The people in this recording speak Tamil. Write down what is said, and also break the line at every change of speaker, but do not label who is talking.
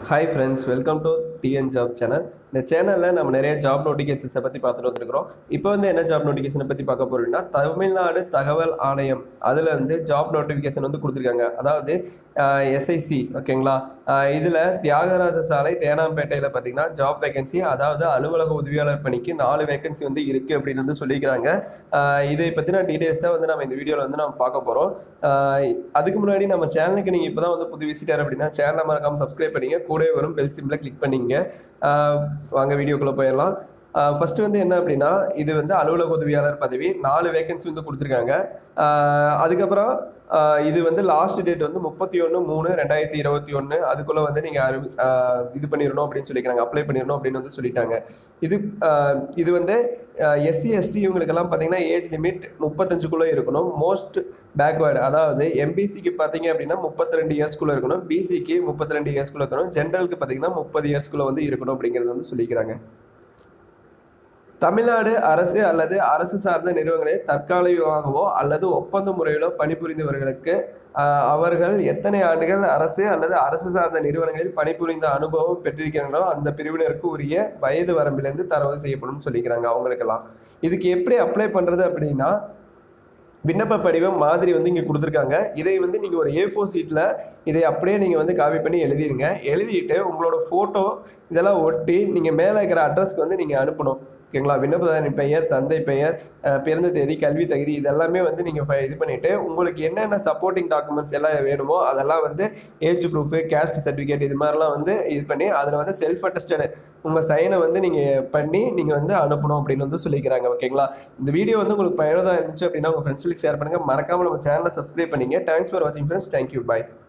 hi friends welcome to TN job channel இந்த சேனலில் நம்ம நிறைய ஜாப் நோட்டிஃபிகேஷன்ஸை பற்றி பார்த்துட்டு வந்துருக்கிறோம் இப்போ வந்து என்ன ஜாப் நோட்டிஃபிகேஷனை பற்றி பார்க்க போகிறோம்னா தமிழ்நாடு தகவல் ஆணையம் அதில் வந்து ஜாப் நோட்டிஃபிகேஷன் வந்து கொடுத்துருக்காங்க அதாவது எஸ்ஐசி ஓகேங்களா இதில் தியாகராஜ சாலை தேனாம்பேட்டையில் பார்த்தீங்கன்னா ஜாப் வேகன்சி அதாவது அலுவலக உதவியாளர் பணிக்கு நாலு வேகன்சி வந்து இருக்குது அப்படின்னு வந்து சொல்லியிருக்கிறாங்க ஆஹ் இதை பற்றின டீட்டெயில்ஸ் தான் வந்து நம்ம இந்த வீடியோவில் வந்து நம்ம பார்க்க போகிறோம் அதுக்கு முன்னாடி நம்ம சேனலுக்கு நீங்கள் இப்போ தான் வந்து புது விசிட்டர் அப்படின்னா சேனலை மறக்காமல் சப்ஸ்கிரைப் பண்ணிங்க கூடவே வரும் பெல் சிம்பிளை கிளிக் பண்ணிங்க ஆஹ் வாங்க வீடியோக்குள்ளே போயிடலாம் ஃபர்ஸ்ட் வந்து என்ன அப்படின்னா இது வந்து அலுவலக உதவியாளர் பதவி நாலு வேகன்சி வந்து கொடுத்துருக்காங்க ஆஹ் அதுக்கப்புறம் ஆஹ் இது வந்து லாஸ்ட் டேட் வந்து முப்பத்தி ஒன்று மூணு ரெண்டாயிரத்தி இருபத்தி ஒன்று அதுக்குள்ளே வந்து நீங்கள் அறி ஆஹ் இது பண்ணிடணும் அப்படின்னு சொல்லிக்கிறாங்க அப்ளை பண்ணிடணும் அப்படின்னு வந்து சொல்லிட்டாங்க இது ஆஹ் இது வந்து எஸ்சி எஸ்டி இவங்களுக்கெல்லாம் பார்த்தீங்கன்னா ஏஜ் லிமிட் முப்பத்தஞ்சுக்குள்ளே இருக்கணும் மோஸ்ட் பேக்வேர்டு அதாவது எம்பிசிக்கு பார்த்தீங்க அப்படின்னா முப்பத்தி ரெண்டு இயர்ஸ்க்குள்ளே இருக்கணும் பிசிக்கு முப்பத்தி ரெண்டு இயர்ஸ்க்குள்ளே இருக்கணும் ஜென்ரலுக்கு பார்த்தீங்கன்னா முப்பது இயர்ஸ்க்குள்ளே வந்து இருக்கணும் அப்படிங்கிறது வந்து சொல்லிக்கிறாங்க தமிழ்நாடு அரசு அல்லது அரசு சார்ந்த நிறுவனங்களில் தற்காலிகமாகவோ அல்லது ஒப்பந்த முறையிலோ பணிபுரிந்தவர்களுக்கு ஆஹ், அவர்கள் எத்தனை ஆண்டுகள் அரசு அல்லது அரசு சார்ந்த நிறுவனங்களில் பணிபுரிந்த அனுபவம் பெற்றிருக்கிறாங்களோ அந்த பிரிவினருக்கு உரிய வயது வரம்பிலிருந்து தரவு செய்யப்படும் சொல்லிக்கிறாங்க அவங்களுக்கெல்லாம் இதுக்கு எப்படி அப்ளை பண்ணுறது அப்படின்னா விண்ணப்ப படிவம் மாதிரி வந்து இங்கே கொடுத்துருக்காங்க இதை வந்து நீங்கள் ஒரு ஏ ஃபோர் சீட்டில் இதை அப்படியே நீங்கள் வந்து காப்பி பண்ணி எழுதிடுங்க எழுதிட்டு உங்களோட ஃபோட்டோ இதெல்லாம் ஒட்டி நீங்கள் மேலே இருக்கிற அட்ரஸ்க்கு வந்து நீங்கள் அனுப்பணும் ஓகேங்களா விண்ணப்பதாரின் பெயர் தந்தை பெயர் அஹ், பிறந்த தேதி கல்வி தகுதி இதெல்லாமே வந்து நீங்கள் இது பண்ணிவிட்டு உங்களுக்கு என்னென்ன சப்போர்ட்டிங் டாக்குமெண்ட்ஸ் எல்லாம் வேணுமோ அதெல்லாம் வந்து ஏஜ் ப்ரூஃபு கேஸ்ட் சர்டிஃபிகேட் இது மாதிரிலாம் வந்து இது பண்ணி அதில் வந்து செல்ஃப் அட்டஸ்டடு உங்கள் சைனை வந்து நீங்கள் பண்ணி நீங்கள் வந்து அனுப்பணும் அப்படின்னு வந்து சொல்லிக்கிறாங்க ஓகேங்களா இந்த வீடியோ வந்து உங்களுக்கு பயனுள்ளதாக இருந்துச்சு அப்படின்னா உங்கள் ஃப்ரெண்ட்ஸுக்கு ஷேர் பண்ணுங்கள் மறக்காமல் நம்ம சேனலை சப்ஸ்கிரைப் பண்ணிங்க தேங்க்ஸ் ஃபார் வாட்சிங் ஃப்ரெண்ட்ஸ் தேங்க்யூ பாய்